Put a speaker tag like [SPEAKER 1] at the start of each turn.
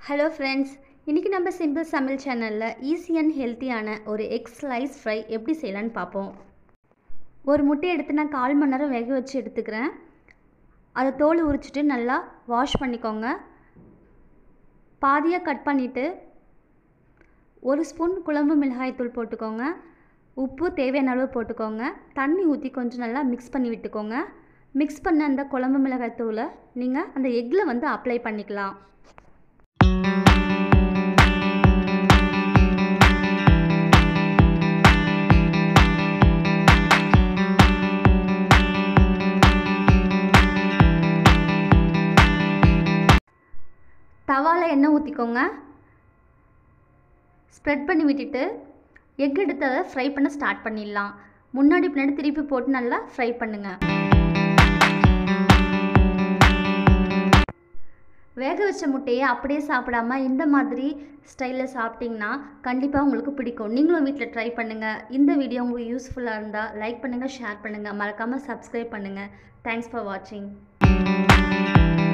[SPEAKER 1] hello friends இன்றைக்கி நம்ம simple சமையல் சேனலில் ஈஸி அண்ட் ஹெல்த்தியான ஒரு எக் ஸ்லைஸ் ஃப்ரை எப்படி செய்யலான்னு பார்ப்போம் ஒரு முட்டையை எடுத்து நான் கால் மணி நேரம் வேக வச்சு எடுத்துக்கிறேன் அதை தோல் உரிச்சிட்டு நல்லா வாஷ் பண்ணிக்கோங்க பாதியாக கட் பண்ணிவிட்டு ஒரு ஸ்பூன் குழம்பு மிளகாய்த்தூள் போட்டுக்கோங்க உப்பு தேவையான அளவு போட்டுக்கோங்க தண்ணி ஊற்றி கொஞ்சம் நல்லா மிக்ஸ் பண்ணி விட்டுக்கோங்க மிக்ஸ் பண்ண அந்த குழம்பு மிளகாய்த்தூளை நீங்கள் அந்த எக்கில் வந்து அப்ளை பண்ணிக்கலாம் தவாவில் எண்ணெய் ஊற்றிக்கோங்க ஸ்ப்ரெட் பண்ணி விட்டுட்டு எக் எடுத்து அதை ஃப்ரை பண்ண ஸ்டார்ட் பண்ணிடலாம் முன்னாடி பின்னாடி திருப்பி போட்டு நல்லா ஃப்ரை பண்ணுங்கள் வேக வச்ச முட்டையை அப்படியே சாப்பிடாம இந்த மாதிரி ஸ்டைலில் சாப்பிட்டிங்கன்னா கண்டிப்பாக உங்களுக்கு பிடிக்கும் நீங்களும் வீட்டில் ட்ரை பண்ணுங்கள் இந்த வீடியோ உங்களுக்கு யூஸ்ஃபுல்லாக இருந்தால் லைக் பண்ணுங்கள் ஷேர் பண்ணுங்கள் மறக்காமல் சப்ஸ்கிரைப் பண்ணுங்கள் தேங்க்ஸ் ஃபார் வாட்சிங்